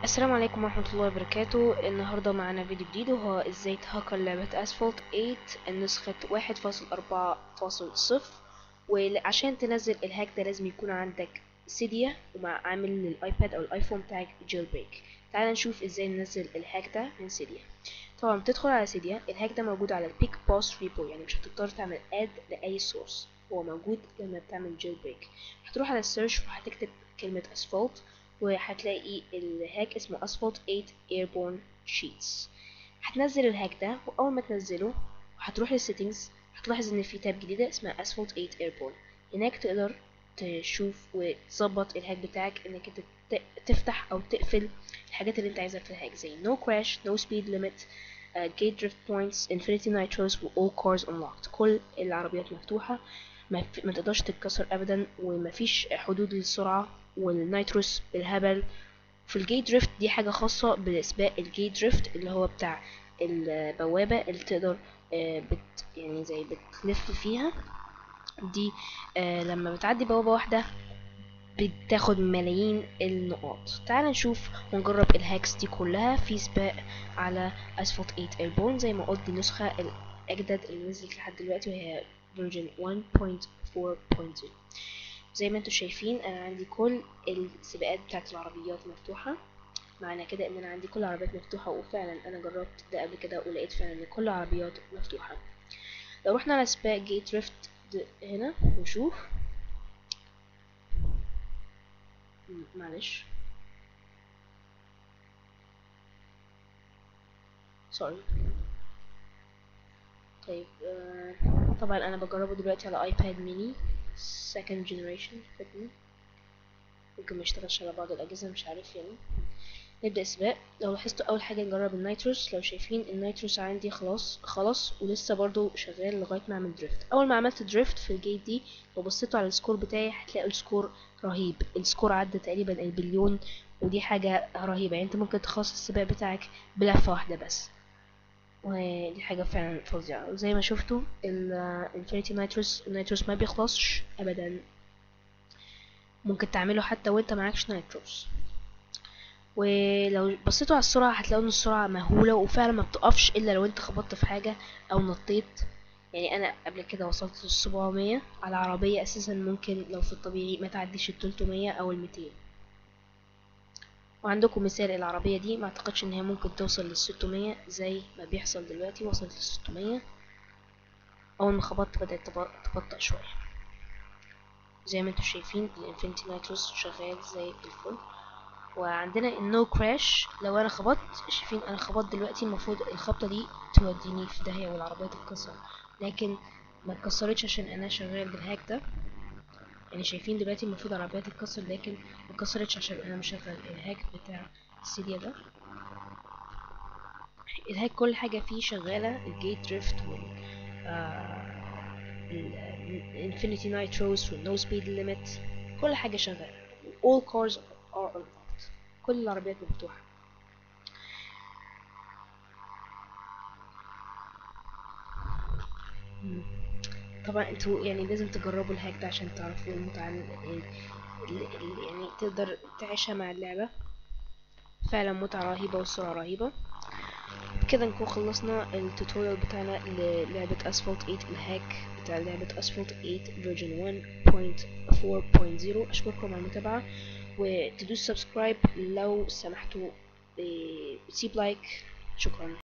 السلام عليكم ورحمة الله وبركاته النهاردة معنا فيديو جديد وهو ازاي تهكر لعبة اسفلت 8 النسخة واحد فاصل أربعة فاصل صفر وعشان تنزل الهاك ده لازم يكون عندك سيديا ومع عامل للايباد او الايفون بتاعك جيل بريك تعال نشوف ازاي ننزل الهاك ده من سيديا طبعا بتدخل على سيديا الهاك ده موجود على البيك باس ريبو يعني مش هتضطر تعمل اد لاي سورس هو موجود لما بتعمل جيل بريك هتروح على السيرش وهتكتب كلمة اسفلت وهتلاقي الهاك اسمه اسفلت 8 ايربورن شيتس هتنزل الهاك ده واول ما تنزله هتروح للسيتنجز هتلاحظ ان في تاب جديده اسمها اسفلت 8 ايربورن هناك تقدر تشوف وتظبط الهاك بتاعك انك انت تفتح او تقفل الحاجات اللي انت عايزها في الهاك زي no crash no speed limit uh, gate drift points infinity nitros و all cars unlocked كل العربيات مفتوحه ما, ما تقدرش تتكسر ابدا ومفيش حدود للسرعه والنيتروس بالهبل في الجيت دريفت دي حاجة خاصة بسباق الجيت دريفت اللي هو بتاع البوابة اللي تقدر بت يعني زي بتلف فيها دي لما بتعدي بوابة واحدة بتاخد ملايين النقاط تعال نشوف ونجرب الهاكس دي كلها في سباق على اسفلت 8 ايربورن زي ما قلت دي النسخة الاجدد اللي نزلت لحد دلوقتي وهي فيرجن 1.4.0 زي ما انتم شايفين انا عندي كل السباقات بتاعت العربيات مفتوحة معنى كده ان انا عندي كل العربيات مفتوحة وفعلا انا جربت ده قبل كده ولقيت فعلا ان كل العربيات مفتوحة لو رحنا على سباق جيت دريفت هنا ونشوف معلش سوري طيب آه طبعا انا بجربه دلوقتي على ايباد ميني second generation فتني ممكن ما يشتغلش على بعض الاجهزه مش عارف يعني نبدا سباق لو لاحظتوا اول حاجه نجرب النيتروس لو شايفين النيتروس عندي خلاص خلاص ولسه برضو شغال لغايه ما اعمل دريفت اول ما عملت دريفت في الجيت دي لو بصيتوا على السكور بتاعي هتلاقوا السكور رهيب السكور عدى تقريبا البليون ودي حاجه رهيبه يعني انت ممكن تخلص السباق بتاعك بلفه واحده بس ودي حاجة فعلا فظيعة زي ما شفتوا الانفينيتي نيتروس النيتروس ما بيخلصش ابدا ممكن تعمله حتى وانت معكش نيتروس ولو بصيتوا على السرعة هتلاقوا ان السرعة مهولة وفعلا ما بتقفش الا لو انت خبطت في حاجة او نطيت يعني انا قبل كده وصلت للسبعمية على عربية اساسا ممكن لو في الطبيعي ما تعديش التلتمية او الميتين وعندكم مثال العربية دي ما اعتقدش ان هي ممكن توصل للستمية زي ما بيحصل دلوقتي وصلت للستمية اول ما خبطت بدأت تبطأ شوية زي ما انتم شايفين الانفينيتي نايتروس شغال زي الفل وعندنا النو كراش لو انا خبطت شايفين انا خبطت دلوقتي المفروض الخبطة دي توديني في داهية والعربية تتكسر لكن ما اتكسرتش عشان انا شغال بالهاك ده يعني شايفين دلوقتي المفروض العربية تتكسر لكن مكسرتش عشان انا مشغل الهاك بتاع السيديا ده الهاك كل حاجة فيه شغالة الجيت دريفت وال الانفينيتي نايتروس والنو سبيد ليميت كل حاجة شغالة all cars are unlocked كل العربيات مفتوحة طبعا انتوا يعني لازم تجربوا الهاك ده عشان تعرفوا المتعة اللي يعني تقدر تعيشها مع اللعبة فعلا متعة رهيبة والسرعة رهيبة كده نكون خلصنا التوتوريال بتاعنا للعبة اسفلت 8 الهاك بتاع لعبة اسفلت 8 فيرجن 1.4.0 اشكركم على المتابعة وتدوس سبسكرايب لو سمحتوا سيب لايك شكرا